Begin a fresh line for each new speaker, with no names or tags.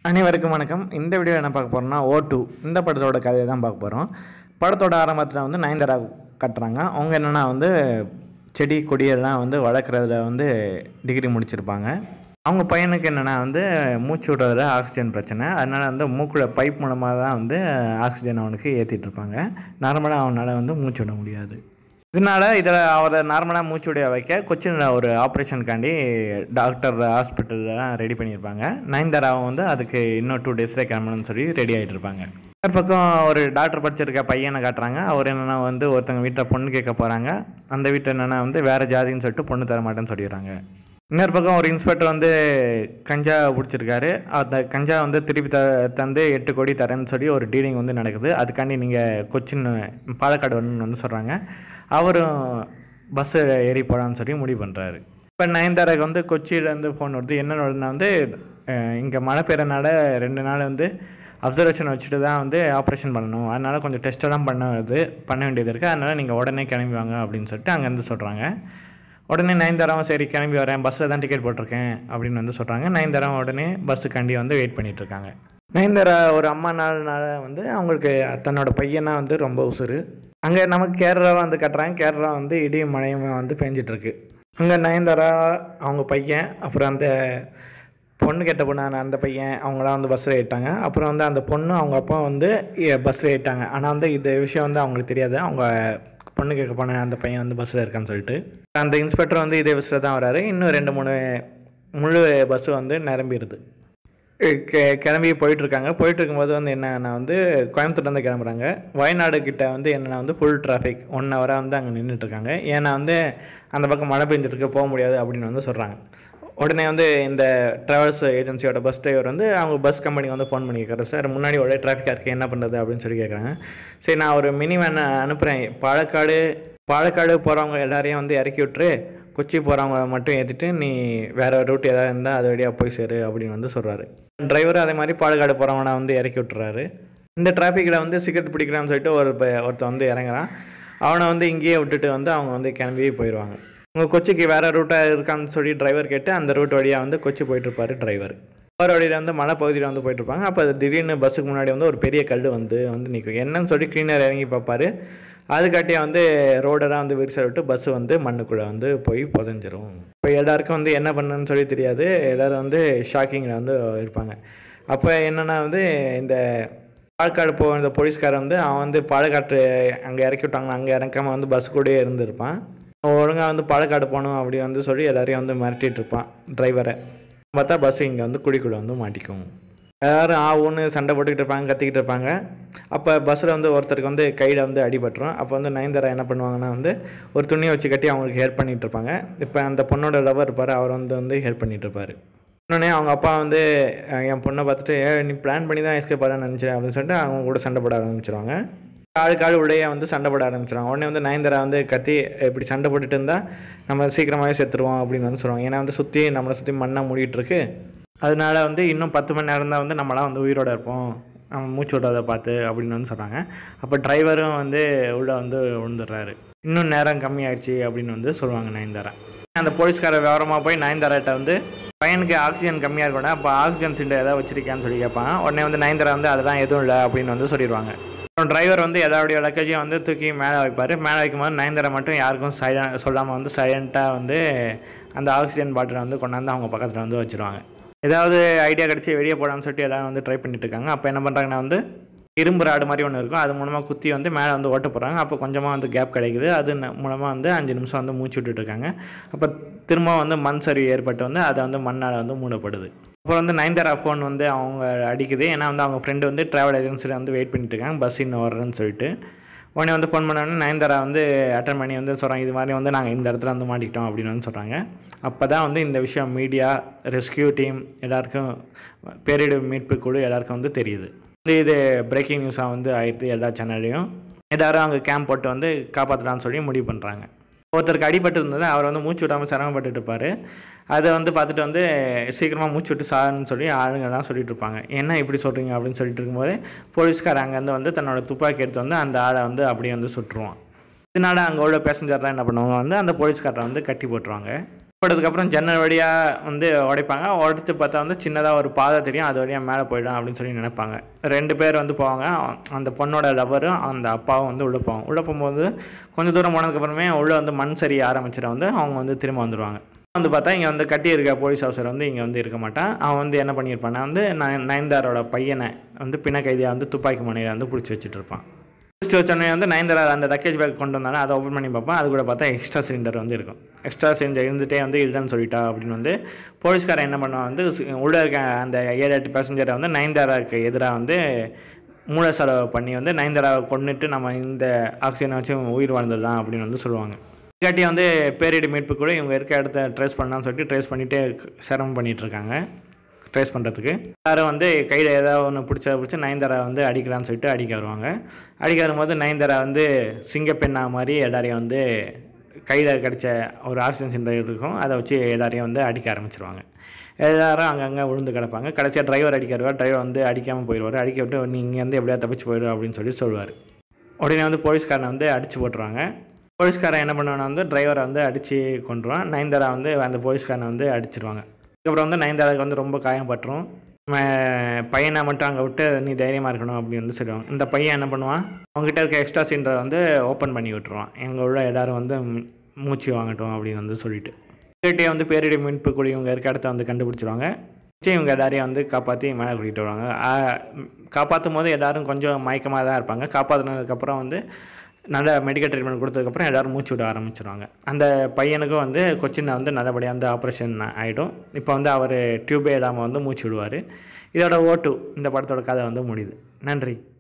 அனைவருக்கும் வணக்கம் இந்த வீடியோ என்ன பார்க்க போகிறோம்னா ஓ டூ இந்த படத்தோட கதையை தான் பார்க்க போகிறோம் படத்தோட ஆரம்பத்தில் வந்து நயன்தாரா கட்டுறாங்க அவங்க என்னென்னா வந்து செடி கொடியெல்லாம் வந்து வளர்க்குறதுல வந்து டிகிரி முடிச்சிருப்பாங்க அவங்க பையனுக்கு என்னென்னா வந்து மூச்சு விடுறதுல ஆக்சிஜன் பிரச்சனை அதனால் வந்து மூக்குல பைப் மூலமாக தான் வந்து ஆக்சிஜன் அவனுக்கு ஏற்றிட்டு இருப்பாங்க நார்மலாக அவனால் வந்து மூச்சு விட முடியாது இதனால இதில் அவரை நார்மலாக மூச்சுடைய வைக்க கொச்சினில் ஒரு ஆப்ரேஷனுக்காண்டி டாக்டர் ஹாஸ்பிட்டல்லாம் ரெடி பண்ணியிருப்பாங்க நயன்தாராவும் வந்து அதுக்கு இன்னும் டூ டேஸில் கிளம்பணும்னு சொல்லி ரெடி ஆகிட்டு இருப்பாங்க ஒரு பக்கம் ஒரு டாக்டர் படிச்சிருக்க பையனை காட்டுறாங்க அவர் என்னென்னா வந்து ஒருத்தவங்க வீட்டில் பொண்ணு கேட்க போகிறாங்க அந்த வீட்டில் என்னென்னா வந்து வேறு ஜாதின்னு சொல்லிட்டு பொண்ணு தர மாட்டேன்னு சொல்லிடுறாங்க இன்னொரு பக்கம் ஒரு இன்ஸ்பெக்டர் வந்து கஞ்சா பிடிச்சிருக்காரு அந்த கஞ்சா வந்து திருப்பி த தந்து எட்டு கோடி தரேன்னு சொல்லி ஒரு டீலிங் வந்து நடக்குது அதுக்காண்டி நீங்கள் கொச்சின் பாலக்காடு வரணும்னு வந்து சொல்கிறாங்க அவரும் பஸ்ஸு ஏறி போகலான்னு சொல்லி முடிவு பண்ணுறாரு இப்போ நயன்தாராக்கு வந்து கொச்சியிலேருந்து ஃபோன் வருது என்ன வருதுன்னா வந்து இங்கே மழை பெய்யறனால ரெண்டு நாள் வந்து அப்சர்வேஷன் வச்சுட்டு தான் வந்து ஆப்ரேஷன் பண்ணணும் அதனால் கொஞ்சம் டெஸ்ட்டெல்லாம் பண்ண வருது பண்ண வேண்டியது இருக்குது அதனால் நீங்கள் உடனே கிளம்பி வாங்க அப்படின்னு சொல்லிட்டு அங்கேருந்து சொல்கிறாங்க உடனே நயன்தாராவும் சரி கிளம்பி வரேன் பஸ்ஸில் தான் டிக்கெட் போட்டிருக்கேன் அப்படின்னு வந்து சொல்கிறாங்க நயன்தாராவும் உடனே பஸ்ஸுக்காண்டி வந்து வெயிட் பண்ணிட்டு இருக்காங்க நயன்தாரா ஒரு அம்மா நாள்னால வந்து அவங்களுக்கு தன்னோட பையனா வந்து ரொம்ப உசுறு அங்கே நமக்கு கேரளா வந்து கட்டுறாங்க கேரளா வந்து இடியும் மழையும் வந்து பேஞ்சிட்டு இருக்கு அங்கே நயன்தாரா அவங்க பையன் அப்புறம் அந்த பொண்ணு கெட்ட பொண்ணான அந்த பையன் அவங்களாம் வந்து பஸ்ஸில் ஏறிட்டாங்க அப்புறம் வந்து அந்த பொண்ணு அவங்க அப்பா வந்து பஸ்ஸில் ஏறிட்டாங்க ஆனால் வந்து இந்த விஷயம் வந்து அவங்களுக்கு தெரியாது அவங்க பொண்ணு கேட்க போன அந்த பையன் வந்து பஸ்ஸில் இருக்கான்னு சொல்லிட்டு அந்த இன்ஸ்பெக்டர் வந்து இதே பஸ்ஸில் தான் வராரு இன்னும் ரெண்டு மூணு முழு பஸ்ஸு வந்து நிரம்பிடுது கெ கிளம்பி போயிட்டுருக்காங்க போயிட்டு இருக்கும்போது வந்து என்னன்னா வந்து கோயம்புத்தூர்லேருந்து கிளம்புறாங்க வயநாடு கிட்ட வந்து என்னென்னா வந்து ஃபுல் டிராஃபிக் ஒன் ஹவராக வந்து அங்கே நின்றுட்டுருக்காங்க ஏன்னா வந்து அந்த பக்கம் மழை பெஞ்சிருக்கு போக முடியாது அப்படின்னு வந்து சொல்கிறாங்க உடனே வந்து இந்த ட்ராவல்ஸ் ஏஜென்சியோட பஸ் டிரைவர் வந்து அவங்க பஸ் கம்பெனிக்கு வந்து ஃபோன் பண்ணி கேட்குறேன் சார் முன்னாடி ஒரே டிராஃபிக்காக இருக்குது என்ன பண்ணுறது அப்படின்னு சொல்லி கேட்குறாங்க சரி நான் ஒரு மினி வேனை அனுப்புகிறேன் பாலக்காடு பாலக்காடு போகிறவங்க எல்லாரையும் வந்து இறக்கி விட்டுரு கொச்சி போகிறவங்க மட்டும் ஏற்றிட்டு நீ வேறு ரூட் ஏதாவது இருந்தால் அது வழியாக போய் சேரு அப்படின்னு வந்து சொல்கிறாரு டிரைவர் அதே மாதிரி பாலக்காடு போகிறவனை வந்து இறக்கி விட்டுறாரு இந்த டிராஃபிக்கில் வந்து சிகரெட் பிடிக்கிறான்னு சொல்லிட்டு ஒரு ப- ஒருத்தன் வந்து இறங்குறான் அவனை வந்து இங்கேயே விட்டுட்டு வந்து அவங்க வந்து கிளம்பி போயிடுவாங்க உங்கள் கொச்சிக்கு வேறு ரூட்டாக இருக்கான்னு சொல்லி டிரைவர் கேட்டு அந்த ரூட் வழியாக வந்து கொச்சி போயிட்டுருப்பாரு டிரைவர் போகிற வழியில் வந்து மலை பகுதியில் வந்து போயிட்டுருப்பாங்க அப்போ திடீர்னு பஸ்ஸுக்கு முன்னாடி வந்து ஒரு பெரிய கல் வந்து வந்து நிற்கும் என்னன்னு சொல்லி கிளீனர் இறங்கி பார்ப்பாரு அதுக்காட்டியே வந்து ரோடெல்லாம் வந்து விரிசல் விட்டு பஸ்ஸு வந்து மண்ணுக்குள்ளே வந்து போய் புதஞ்சிரும் இப்போ எல்லாருக்கும் வந்து என்ன பண்ணுன்னு சொல்லி தெரியாது எல்லோரும் வந்து ஷாக்கிங்கில் வந்து இருப்பாங்க அப்போ என்னென்னா வந்து இந்த பாலக்காடு போக இந்த போலீஸ்காரன் வந்து அவன் வந்து பாலக்காட்டு அங்கே இறக்கி விட்டாங்க அங்கே இறக்காம வந்து பஸ் கூடயே இருந்திருப்பான் ஒழுங்காக வந்து பாலக்காடு போகணும் அப்படி வந்து சொல்லி எல்லாரையும் வந்து மிரட்டிட்டு இருப்பான் டிரைவரை பார்த்தா பஸ் இங்கே வந்து குழிக்குள்ளே வந்து மாட்டிக்கும் எல்லாரும் ஆ ஊன்னு சண்டை போட்டுக்கிட்டு இருப்பாங்க கத்திக்கிட்டு இருப்பாங்க அப்போ பஸ்ஸில் வந்து ஒருத்தருக்கு வந்து கையில் வந்து அடிபட்டுரும் அப்போ வந்து நயன்தாரா என்ன பண்ணுவாங்கன்னா வந்து ஒரு துணியை வச்சு கட்டி அவங்களுக்கு ஹெல்ப் பண்ணிட்டு இருப்பாங்க இப்போ அந்த பொண்ணோட லவர் இருப்பார் அவர் வந்து வந்து ஹெல்ப் பண்ணிட்டு இருப்பாரு இன்னொன்னே அவங்க அப்பா வந்து அஹ், என் பொண்ணை பார்த்துட்டு "ஏ, நீ பிளான் பண்ணி தான் எஸ்கேப் ஆட நினச்சேன் அப்படின்னு சொல்லிட்டு அவங்க கூட சண்டை போட ஆரம்பிச்சிருவாங்க ஆளுக்கு ஆள் உள்ளேயே வந்து சண்டை போட ஆரம்பிச்சிருவாங்க உடனே வந்து நயன்தாரா வந்து கத்தி இப்படி சண்டை போட்டுட்டு இருந்தால் நம்ம சீக்கிரமாகவே செத்துருவோம் அப்படின்னு வந்து சொல்லுவாங்க ஏன்னா வந்து சுற்றி நம்மளை சுற்றி மண்ணாக மூடிட்டு இருக்கு அதனால வந்து இன்னும் பத்து மணி நேரம் தான் வந்து நம்மளாம் வந்து உயிரோட இருப்போம் நம்ம மூச்சு விடாத பார்த்து அப்படின்னு வந்து சொல்கிறாங்க அப்போ டிரைவரும் வந்து உள்ளே வந்து விழுந்துடுறாரு இன்னும் நேரம் கம்மியாயிடுச்சு அப்படின்னு வந்து சொல்லுவாங்க நயன்தாரா அந்த போலீஸ்கார விவரமாக போய் நயன்தாராட்ட வந்து பையனுக்கு ஆக்சிஜன் கம்மியாக இருக்கணும் அப்போ ஆக்சிஜன் சிலிண்டர் ஏதாவது வச்சிருக்கியான்னு சொல்லி கேட்பாங்க உடனே வந்து நயன்தாரா வந்து அதெல்லாம் எதுவும் இல்லை அப்படின்னு வந்து சொல்லிடுவாங்க அப்புறம் டிரைவர் வந்து எல்லாருடைய லக்கேஜையும் வந்து தூக்கி மேலே வைப்பார் மேலே வைக்கும்போது நயன்தாரா மட்டும் யாருக்கும் சைலண்ட் சொல்லாமல் வந்து சைலண்ட்டாக வந்து அந்த ஆக்சிஜன் பாட்டிலை வந்து கொண்டாந்து அவங்க பக்கத்தில் வந்து வச்சுருவாங்க ஏதாவது ஐடியா கிடச்சி வெளியே போடான்னு சொல்லிட்டு எல்லாரும் வந்து ட்ரை பண்ணிட்டு இருக்காங்க அப்போ என்ன பண்ணுறாங்கன்னா வந்து இரும்பு ராடு மாதிரி ஒன்று இருக்கும் அது மூலமாக குத்தி வந்து மேலே வந்து ஓட்ட போகிறாங்க அப்போ கொஞ்சமாக வந்து கேப் கிடைக்குது அது மூலமாக வந்து அஞ்சு நிமிஷம் வந்து மூச்சு விட்டுட்டு இருக்காங்க அப்போ திரும்ப வந்து மண் சரிவு ஏற்பட்டு வந்து அதை வந்து மண்ணால் வந்து மூடப்படுது அப்புறம் வந்து நயன்தாரா ஃபோன் வந்து அவங்க அடிக்குது ஏன்னா வந்து அவங்க ஃப்ரெண்டு வந்து ட்ராவல் ஏஜென்சியில் வந்து வெயிட் பண்ணிட்டு இருக்காங்க பஸ் இன்னும் வர்றேன்னு சொல்லிட்டு உடனே வந்து ஃபோன் பண்ணோடனே நயன்தாரா வந்து அட்டன் பண்ணி வந்து சொல்கிறாங்க இது மாதிரி வந்து நாங்கள் இந்த இடத்துல வந்து மாட்டிக்கிட்டோம் அப்படின்னு வந்து சொல்கிறாங்க அப்போ தான் வந்து இந்த விஷயம் மீடியா ரெஸ்கியூ டீம் எல்லாருக்கும் பேரிடர் மீட்பு குழு எல்லாருக்கும் வந்து தெரியுது வந்து இது பிரேக்கிங் நியூஸாக வந்து ஆயிடுது எல்லா சேனல்லையும் எல்லாரும் அங்கே கேம்ப் போட்டு வந்து காப்பாற்றலாம்னு சொல்லி முடிவு பண்ணுறாங்க ஒருத்தருக்கு அடிபட்டு இருந்தது அவர் வந்து மூச்சு விடாமல் சிரமப்பட்டுட்டு இருப்பார் அதை வந்து பார்த்துட்டு வந்து சீக்கிரமாக மூச்சு விட்டு சாருன்னு சொல்லி ஆளுங்கெல்லாம் சொல்லிட்டு இருப்பாங்க என்ன இப்படி சொல்கிறீங்க அப்படின்னு சொல்லிட்டு இருக்கும்போது போலீஸ்கார் அங்கேருந்து வந்து தன்னோட துப்பாக்கி எடுத்து வந்து அந்த ஆளை வந்து அப்படியே வந்து சுட்டுருவான் இதனால அங்கே உள்ள பேசஞ்சர்லாம் என்ன பண்ணுவாங்க வந்து அந்த போலீஸ்காரரை வந்து கட்டி போட்டுருவாங்க போட்டதுக்கப்புறம் ஜன்னல் வழியாக வந்து உடைப்பாங்க உடைச்சு பார்த்தா வந்து சின்னதாக ஒரு பாதை தெரியும் அது வழியாக மேலே போயிடும் அப்படின்னு சொல்லி நினைப்பாங்க ரெண்டு பேர் வந்து போவாங்க அந்த பொண்ணோட லவரும் அந்த அப்பாவும் வந்து உள்ளே போவாங்க உள்ளே போகும்போது கொஞ்சம் தூரம் போனதுக்கப்புறமே உள்ளே வந்து மண் சரிய ஆரம்பிச்சிட வந்து அவங்க வந்து திரும்ப வந்துடுவாங்க வந்து பார்த்தா இங்கே வந்து கட்டி இருக்க போலீஸ் ஆஃபீஸர் வந்து இங்கே வந்து இருக்க மாட்டான் அவன் வந்து என்ன பண்ணியிருப்பான்னா வந்து நய- நயன்தாரோட பையனை வந்து பிண கைதியாக வந்து துப்பாக்கி முனையில் வந்து பிடிச்சி வச்சுட்டு இருப்பான் பிடிச்சி வச்சோடனே வந்து நயன்தாரா அந்த லக்கேஜ் பேக் கொண்டு வந்தாங்க அதை ஓப்பன் பண்ணி பார்ப்பேன் அது கூட பார்த்தா எக்ஸ்ட்ரா சிலிண்டர் வந்து இருக்கும் எக்ஸ்ட்ரா சிலிண்டர் இருந்துகிட்டே வந்து இல்லைன்னு சொல்லிட்டா அப்படின்னு வந்து போலீஸ்காரன் என்ன பண்ணுவான் வந்து சி- உள்ளே இருக்க அந்த ஏழு எட்டு பேசஞ்சரை வந்து நயன்தாராவுக்கு எதிராக வந்து மூளை செலவு பண்ணி வந்து நயன்தாராவை கொன்னுட்டு நம்ம இந்த ஆக்சிஜனை வச்சு உயிர் வாழ்ந்துடலாம் அப்படின்னு வந்து சொல்லுவாங்க இல்லாட்டி வந்து பேரிடி மீட்பு கூட இவங்க இருக்க இடத்த ட்ரேஸ் பண்ணலாம்னு சொல்லிட்டு ட்ரேஸ் பண்ணிட்டு சிரமம் பண்ணிட்டு இருக்காங்க ட்ரேஸ் பண்ணுறதுக்கு எல்லாரும் வந்து கையில் ஏதாவது ஒன்று பிடிச்ச பிடிச்சி நயன்தாரா வந்து அடிக்கலாம்னு சொல்லிட்டு அடிக்க வருவாங்க அடிக்க வரும்போது நயன்தாரா வந்து சிங்கப்பெண்ணா மாதிரி எல்லாரையும் வந்து கையில் கிடைச்ச ஒரு ஆக்சிஜன் சிலிண்டர் இருக்கும் அதை வச்சு எல்லாரையும் வந்து அடிக்க ஆரம்பிச்சிருவாங்க எல்லாரும் அங்கங்கே விழுந்து கிடப்பாங்க கடைசியாக டிரைவர் அடிக்கிறவர் டிரைவர் வந்து அடிக்காமல் போயிடுவார் அடிக்க விட்டு நீ இங்கேருந்து எப்படியா தப்பிச்சு போயிடு அப்படின்னு சொல்லி சொல்லுவார் உடனே வந்து போலீஸ்காரனை வந்து அடித்து போட்டுருவாங்க போலீஸ்காரன் என்ன பண்ணுவானா வந்து டிரைவரை வந்து அடித்து கொண்டுருவான் நயன்தாரா வந்து அந்த போலீஸ்காரனை வந்து அடிச்சிருவாங்க அதுக்கப்புறம் வந்து நயன்தாராவுக்கு வந்து ரொம்ப காயம் பட்டுரும் ம- பையனை மட்டும் அங்கே விட்டு நீ தைரியமாக இருக்கணும் அப்படின்னு வந்து சொல்லுவாங்க இந்த பையன் என்ன பண்ணுவான் அவங்ககிட்ட இருக்க எக்ஸ்ட்ரா சிலிண்டரை வந்து ஓப்பன் பண்ணி விட்டுருவான் எங்கள் உள்ள எல்லாரும் வந்து மூ- மூச்சு வாங்கட்டும் அப்படின்னு வந்து சொல்லிட்டு கிட்டே வந்து பேரிடி மீட்பு குழி இவங்க இருக்க இடத்த வந்து கண்டுபிடிச்சிருவாங்க வச்சு இவங்க எல்லாரையும் வந்து காப்பாற்றி மேலே கூட்டிகிட்டு வருவாங்க காப்பாற்றும் போது எல்லாரும் கொஞ்சம் மயக்கமாக தான் இருப்பாங்க காப்பாற்றினதுக்கப்புறம் வந்து நல்ல மெடிக்கல் ட்ரீட்மெண்ட் கொடுத்ததுக்கப்புறம் எல்லோரும் மூச்சு விட ஆரம்பிச்சிருவாங்க அந்த பையனுக்கும் வந்து கொச்சினை வந்து நல்லபடியாக வந்து ஆப்ரேஷன் ஆகிடும் இப்போ வந்து அவர் டியூபே இல்லாமல் வந்து மூச்சு விடுவார் இதோட ஓட்டு இந்த படத்தோட கதை வந்து முடியுது நன்றி